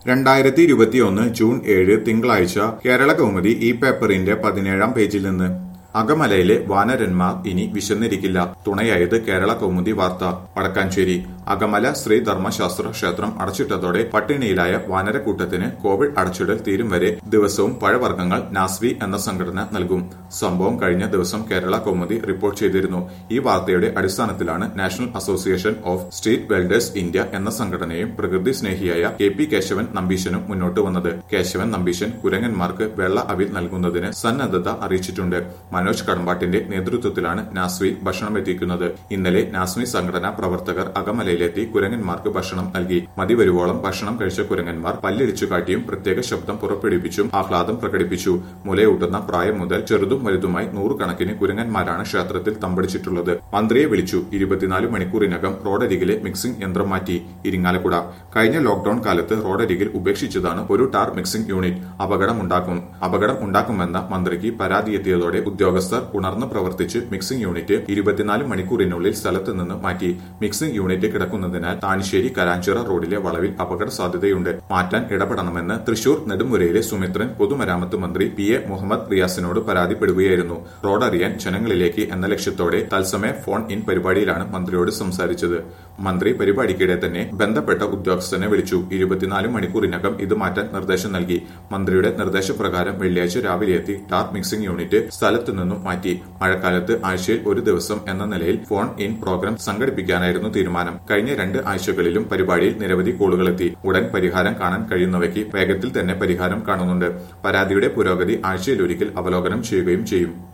രണ്ടായിരത്തി ഇരുപത്തിയൊന്ന് ജൂൺ ഏഴ് തിങ്കളാഴ്ച കേരള കൗമുദി ഈ പേപ്പറിന്റെ പതിനേഴാം പേജിൽ നിന്ന് അകമലയിലെ വാനരന്മാർ ഇനി വിശന്നിരിക്കില്ല തുണയായത് കേരള കൗമുദി വാർത്ത വടക്കാഞ്ചേരി അകമല ശ്രീ ധർമ്മശാസ്ത്ര ക്ഷേത്രം അടച്ചിട്ടതോടെ പട്ടിണിയിലായ വാനരക്കൂട്ടത്തിന് കോവിഡ് അടച്ചിടൽ തീരും വരെ ദിവസവും പഴവർഗ്ഗങ്ങൾ നാസ്വി എന്ന സംഘടന നൽകും സംഭവം കഴിഞ്ഞ ദിവസം കേരള കൗമുദി റിപ്പോർട്ട് ചെയ്തിരുന്നു ഈ വാർത്തയുടെ അടിസ്ഥാനത്തിലാണ് national association of street welders India എന്ന സംഘടനയും പ്രകൃതി സ്നേഹിയായ കെ പി കേശവൻ നമ്പീശനും മുന്നോട്ട് വന്നത് കേശവൻ നമ്പീശൻ കുരങ്ങന്മാർക്ക് വെള്ള അവിൽ നൽകുന്നതിന് സന്നദ്ധത അറിയിച്ചിട്ടുണ്ട് മനോജ് കടമ്പാട്ടിന്റെ നേതൃത്വത്തിലാണ് നാസ്വി ഭക്ഷണം എത്തിക്കുന്നത് ഇന്നലെ നാസ്വി സംഘടനാ പ്രവർത്തകർ അകമലയിലെത്തി കുരങ്ങന്മാർക്ക് ഭക്ഷണം നൽകി മതിവരുവോളം ഭക്ഷണം കഴിച്ച കുരങ്ങന്മാർ പല്ലിടിച്ചു കാട്ടിയും പ്രത്യേക ശബ്ദം പുറപ്പെടുവിച്ചും ആഹ്ലാദം പ്രകടിപ്പിച്ചു മുലയൂട്ടുന്ന പ്രായം മുതൽ ചെറുതും വലുതുമായി നൂറുകണക്കിന് കുരങ്ങന്മാരാണ് ക്ഷേത്രത്തിൽ തമ്പടിച്ചിട്ടുള്ളത് മന്ത്രിയെ വിളിച്ചു ഇരുപത്തിനാല് മണിക്കൂറിനകം റോഡരികിലെ മിക്സിംഗ് യന്ത്രം മാറ്റി ഇരിങ്ങാലക്കുട കഴിഞ്ഞ ലോക്ഡൌൺ കാലത്ത് റോഡരികിൽ ഉപേക്ഷിച്ചതാണ് ഒരു ടാർ മിക്സിംഗ് യൂണിറ്റ് അപകടമുണ്ടാക്കും അപകടം ഉണ്ടാക്കുമെന്ന മന്ത്രിക്ക് പരാതിയെത്തിയതോടെ ഉദ്യോഗസ്ഥർ ഉണർന്ന് പ്രവർത്തിച്ച് മിക്സിംഗ് യൂണിറ്റ് ഇരുപത്തിനാല് മണിക്കൂറിനുള്ളിൽ സ്ഥലത്ത് നിന്ന് മാറ്റി മിക്സിംഗ് യൂണിറ്റ് കിടക്കുന്നതിനാൽ താണിശ്ശേരി കരാഞ്ചിറ റോഡിലെ വളവിൽ അപകട സാധ്യതയുണ്ട് മാറ്റാൻ ഇടപെടണമെന്ന് തൃശൂർ നെടുമുരയിലെ സുമിത്രൻ പൊതുമരാമത്ത് മന്ത്രി പി എ മുഹമ്മദ് റിയാസിനോട് പരാതിപ്പെടുകയായിരുന്നു റോഡറിയാൻ ജനങ്ങളിലേക്ക് എന്ന ലക്ഷ്യത്തോടെ തത്സമയ ഫോൺ ഇൻ പരിപാടിയിലാണ് മന്ത്രിയോട് സംസാരിച്ചത് മന്ത്രി പരിപാടിക്കിടെ തന്നെ ബന്ധപ്പെട്ട ഉദ്യോഗസ്ഥനെ വിളിച്ചു ഇരുപത്തിനാല് മണിക്കൂറിനകം ഇത് മാറ്റാൻ നിർദ്ദേശം നൽകി മന്ത്രിയുടെ നിർദ്ദേശപ്രകാരം വെള്ളിയാഴ്ച രാവിലെ എത്തി ടാർ മിക്സിംഗ് യൂണിറ്റ് സ്ഥലത്തു നിന്നും മാറ്റി മഴക്കാലത്ത് ആഴ്ചയിൽ ഒരു ദിവസം എന്ന നിലയിൽ ഫോൺ ഇൻ പ്രോഗ്രാം സംഘടിപ്പിക്കാനായിരുന്നു തീരുമാനം കഴിഞ്ഞ രണ്ട് ആഴ്ചകളിലും പരിപാടിയിൽ നിരവധി കോളുകളെത്തി ഉടൻ പരിഹാരം കാണാൻ കഴിയുന്നവയ്ക്ക് വേഗത്തിൽ തന്നെ പരിഹാരം കാണുന്നുണ്ട് പരാതിയുടെ പുരോഗതി ആഴ്ചയിലൊരിക്കൽ അവലോകനം ചെയ്യുകയും ചെയ്യും